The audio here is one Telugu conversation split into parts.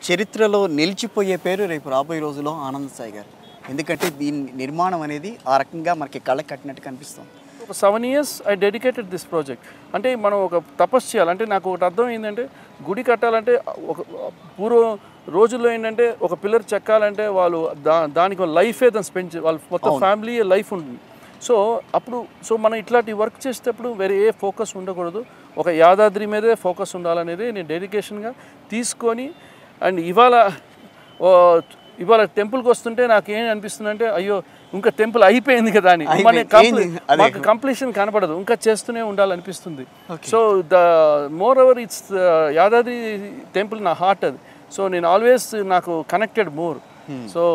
చరిత్రలో నిలిచిపోయే పేరు రేపు రాబోయే రోజుల్లో ఆనంద్ సాయి గారు ఎందుకంటే దీని నిర్మాణం అనేది ఆ రకంగా మనకి కళ్ళకి కట్టినట్టు కనిపిస్తుంది ఒక seven years I dedicated this project అంటే మనం ఒక తపస్సు చేయాలి అంటే నాకు ఒకటి అర్థం ఏంటంటే గుడి కట్టాలంటే ఒక పూర్వ రోజుల్లో ఏంటంటే ఒక పిల్లర్ చెక్కాలంటే వాళ్ళు దా దానికి లైఫే దాన్ని స్పెండ్ చే వాళ్ళ మొత్తం ఫ్యామిలీ లైఫ్ ఉంటుంది సో అప్పుడు సో మనం ఇట్లాంటి వర్క్ చేసేటప్పుడు వేరే ఏ ఫోకస్ ఉండకూడదు ఒక యాదాద్రి మీదే ఫోకస్ ఉండాలనేది నేను డెడికేషన్గా తీసుకొని అండ్ ఇవాళ ఓ, ఇవాళ టెంపుల్కి వస్తుంటే నాకు ఏం అనిపిస్తుంది అంటే అయ్యో ఇంకా టెంపుల్ అయిపోయింది కదా అని మన అయిపోయింది. కంప్లీ- ఏంది? అదే. మాకు కంప్లీషన్ కనపడదు ఇంకా చేస్తూనే ఉండాలనిపిస్తుంది so the more over it's Yadadri temple నా హార్ట్ అది సో నేను ఆల్వేస్ నాకు connected more so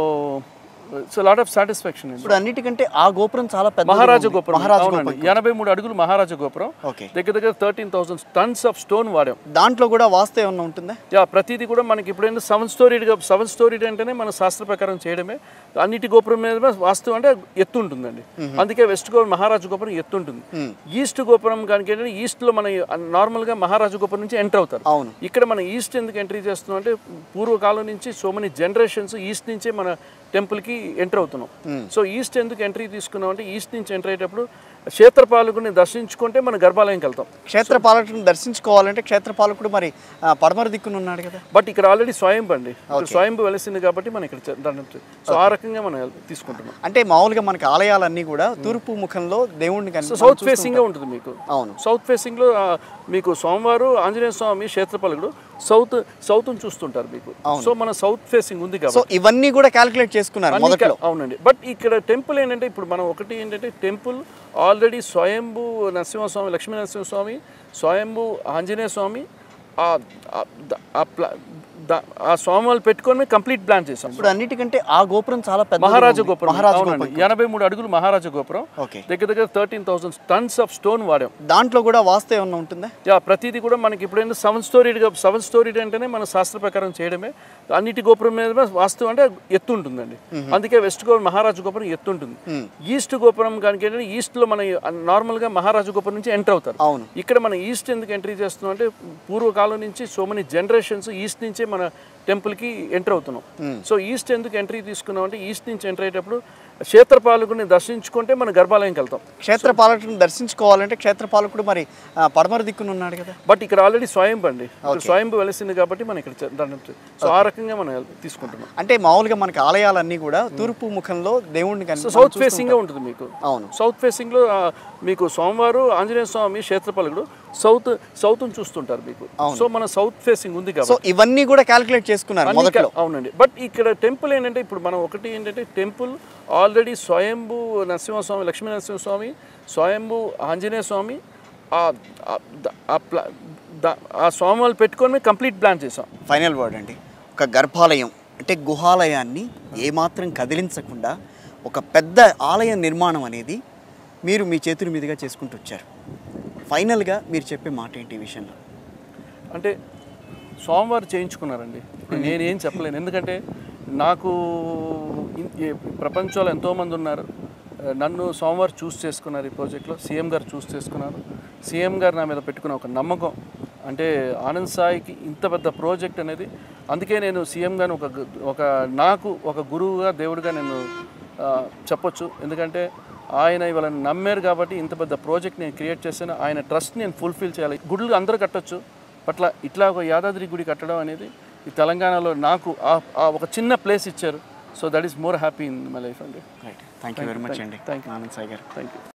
so lot of satisfaction ఇప్పుడు అన్నిటికంటే ఆ గోపురం చాలా పెద్ద మహారాజా గోపురం మహారాజా అవునండి గోపురం ఎనభై మూడు అడుగులు మహారాజా గోపురం ఓకే దగ్గర దగ్గర thirteen thousand tons of stone వాడాం దాంట్లో కూడా వాస్తు ఏమన్నా ఉంటుందా యా ప్రతిదీ కూడా మనకి ఇప్పుడైనా సెవెన్ స్టోరీడ్గా సెవెన్ స్టోరీడ్ అంటేనే మన శాస్త్ర ప్రకారం చేయడమే అన్నిటి గోపురం మీద వాస్తు అంటే ఎత్తు ఉంటుందండి అందుకే వెస్ట్ గోపురం మహారాజు గోపురం ఎత్తు ఉంటుంది ఈస్ట్ గోపురం కనుక ఏంటంటే ఈస్ట్లో మన నార్మల్గా మహారాజు గోపురం నుంచి ఎంటర్ అవుతారు అవును ఇక్కడ మనం ఈస్ట్ ఎందుకు ఎంట్రీ చేస్తున్నాం అంటే పూర్వకాలం నుంచి సో మెనీ జనరేషన్స్ ఈస్ట్ నుంచే మన టెంపుల్కి ఎంటర్ అవుతున్నాం సో ఈస్ట్ ఎందుకు ఎంట్రీ తీసుకున్నాం అంటే ఈస్ట్ నుంచి ఎంటర్ అయ్యేటప్పుడు క్షేత్రపాలకుని దర్శించుకుంటే మన గర్భాలయంకి వెళ్తాం క్షేత్రపాలకుడిని దర్శించుకోవాలంటే క్షేత్రపాలకుడు మరి ఆ, పడమర దిక్కున ఉన్నాడు కదా బట్ ఇక్కడ ఆల్రెడీ స్వయంభు అండి ఇక్కడ స్వయంభు వెలిసింది కాబట్టి మనం ఇక్కడ చే- దాన్ని చే- సో ఆ రకంగా మనం వెళ్- తీసుకుంటున్నాం అంటే మామూలుగా మనకి ఆలయాలన్నీ కూడా తూర్పు ముఖంలో దేవుణ్ణి సో కనిపి సౌత్ ఫేసింగ్ ఉంటుంది మీకు అవును సౌత్ ఫేసింగ్ లో ఆ, మీకు సోమవారం ఆంజనేయ స్వామి క్షేత్రపాలకుడు సౌత్ సౌత్ చూస్తుంటారు మీకు సో మన సౌత్ ఫేసింగ్ ఉంది సో కాబట్టి ఇవన్నీ కూడా క్యాలిక్యులేట్ చేసుకున్నారు అన్ని మొదట్లో క- అవునండి బట్ ఇక్కడ టెంపుల్ ఏంటంటే ఇప్పుడు మనం ఒకటి ఏంటంటే టెంపుల్ ఆల్రెడీ స్వయంభు నరసింహస్వామి లక్ష్మీ నరసింహస్వామి స్వయంభు ఆంజనేయ స్వామి ఆ- ఆ- ద- ఆ ప్లా- ద- ఆ స్వామి పెట్టుకొని కంప్లీట్ ప్లాన్ చేసాం ఇప్పుడు అన్నిటికంటే ఆ గోపురం చాలా పెద్ద మహారాజా గోపురం మహారాజా అవునండి గోపురం ఎనభై మూడు అడుగులు మహారాజా గోపురం ఓకే దగ్గర దగ్గర thirteen thousand tons of stone వాడాం దాంట్లో కూడా వాస్తు ఏమన్నా ఉంటుందా యా ప్రతిదీ కూడా మనకి ఇప్పుడైనా సెవెన్ స్టోరీడ్గా సెవెన్ స్టోరీడ్ అంటేనే మన శాస్త్ర ప్రకారం చేయడమే అన్నిటి గోపురం మీద వాస్తు అంటే ఎత్తు ఉంటుందండి అందుకే వెస్ట్ గోపురం మహారాజు గోపురం ఎత్తు ఉంటుంది ఈస్ట్ గోపురం కనుక ఏంటంటే ఈస్ట్లో మన నార్మల్గా మహారాజు గోపురం నుంచి ఎంటర్ అవుతారు అవును ఇక్కడ మనం ఈస్ట్ ఎందుకు ఎంట్రీ చేస్తున్నాం అంటే పూర్వకాలం నుంచి సో మెనీ జనరేషన్స్ ఈస్ట్ నుంచే మన టెంపుల్కి ఎంటర్ అవుతున్నాం సో ఈస్ట్ ఎందుకు ఎంట్రీ తీసుకున్నాం అంటే ఈస్ట్ నుంచి ఎంటర్ అయ్యేటప్పుడు క్షేత్రపాలకుని దర్శించుకుంటే మన గర్భాలయంకి వెళ్తాం క్షేత్రపాలకుడిని దర్శించుకోవాలంటే క్షేత్రపాలకుడు మరి ఆ, పడమర దిక్కున ఉన్నాడు కదా బట్ ఇక్కడ ఆల్రెడీ స్వయంభు అండి ఇక్కడ స్వయంభు వెలిసింది కాబట్టి మనం ఇక్కడ చే- దాన్ని చే- సో ఆ రకంగా మనం వెళ్- తీసుకుంటున్నాం అంటే మామూలుగా మనకి ఆలయాలన్నీ కూడా తూర్పు ముఖంలో దేవుణ్ణి సో కనిపి సౌత్ ఫేసింగ్ ఉంటుంది మీకు అవును సౌత్ ఫేసింగ్ లో ఆ, మీకు సోమవారం ఆంజనేయ స్వామి క్షేత్రపాలకుడు సౌత్ సౌత్ చూస్తుంటారు మీకు సో మన సౌత్ ఫేసింగ్ ఉంది సో కాబట్టి ఇవన్నీ కూడా క్యాలిక్యులేట్ చేసుకున్నారు అన్ని మొదట్లో క- అవునండి బట్ ఇక్కడ టెంపుల్ ఏంటంటే ఇప్పుడు మనం ఒకటి ఏంటంటే టెంపుల్ ఆల్రెడీ స్వయంభు నరసింహస్వామి లక్ష్మీ నరసింహస్వామి స్వయంభు ఆంజనేయ స్వామి ఆ- ఆ- ద- ఆ ప్లా- ద- ఆ స్వామి పెట్టుకొని కంప్లీట్ ప్లాన్ చేసాం ఫైనల్ వర్డ్ అండి ఒక గర్భాలయం అంటే గుహాలయాన్ని ఏమాత్రం కదిలించకుండా ఒక పెద్ద ఆలయ నిర్మాణం అనేది మీరు మీ చేతుల మీదుగా చేసుకుంటూ వచ్చారు ఫైనల్గా మీరు చెప్పే మాట ఏంటి ఈ విషయంలో అంటే సోమవారం చేయించుకున్నారండి ఇప్పుడు నేనేం చెప్పలేను ఎందుకంటే నాకు ఇన్- ఈ ప్రపంచంలో ఎంతోమంది ఉన్నారు నన్ను సోమవారం చూస్ చేసుకున్నారు ఈ ప్రాజెక్ట్లో సీఎం గారు చూస్ చేసుకున్నారు సీఎం గారు నా మీద పెట్టుకున్న ఒక నమ్మకం అంటే ఆనంద్ సాయికి ఇంత పెద్ద ప్రాజెక్ట్ అనేది అందుకే నేను సీఎం గారిని ఒక గు- ఒక నాకు ఒక గురువుగా దేవుడిగా నేను ఆ, చెప్పొచ్చు ఎందుకంటే ఆయన ఇవాళ నమ్మారు కాబట్టి ఇంత పెద్ద ప్రాజెక్ట్ నేను క్రియేట్ చేశాను ఆయన ట్రస్ట్ నేను ఫుల్ఫిల్ చేయాలి గుడులు అందరూ కట్టొచ్చు పట్ల ఇట్లా ఒక యాదాద్రి గుడి కట్టడం అనేది ఈ తెలంగాణలో నాకు ఆ- ఆ ఒక చిన్న ప్లేస్ ఇచ్చారు so that is more happy in my life అండి right thank you very much అండి Thank you. Anand Sai garu thank you